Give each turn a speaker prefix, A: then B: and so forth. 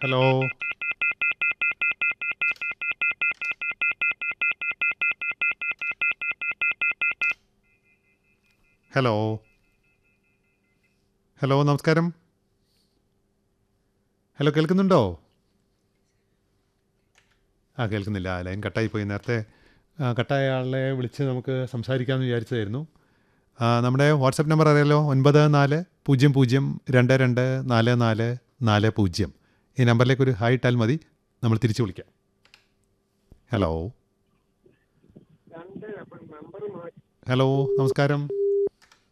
A: hello hello hello നമസ്കാരം hello കേൾക്കുന്നുണ്ടോ ആ കേൾക്കുന്നില്ല ആ ലൈൻ കട്ടായി പോയി നേരത്തെ ആ, കട്ടായ ആളെ വിളിച്ച് നമുക്ക് സംസാരിക്കാമെന്ന് വിചാരിച്ചതായിരുന്നു ആ, നമ്മുടെ വാട്സപ്പ് നമ്പർ അറിയാലോ ഒൻപത് നാല് പൂജ്യം പൂജ്യം രണ്ട് രണ്ട് നാല് നാല് നാല് പൂജ്യം ഈ നമ്പറിലേക്ക് ഒരു ഹായ് ഇട്ടാൽ മതി നമ്മൾ തിരിച്ചു വിളിക്കാം ഹലോ ഹലോ നമസ്കാരം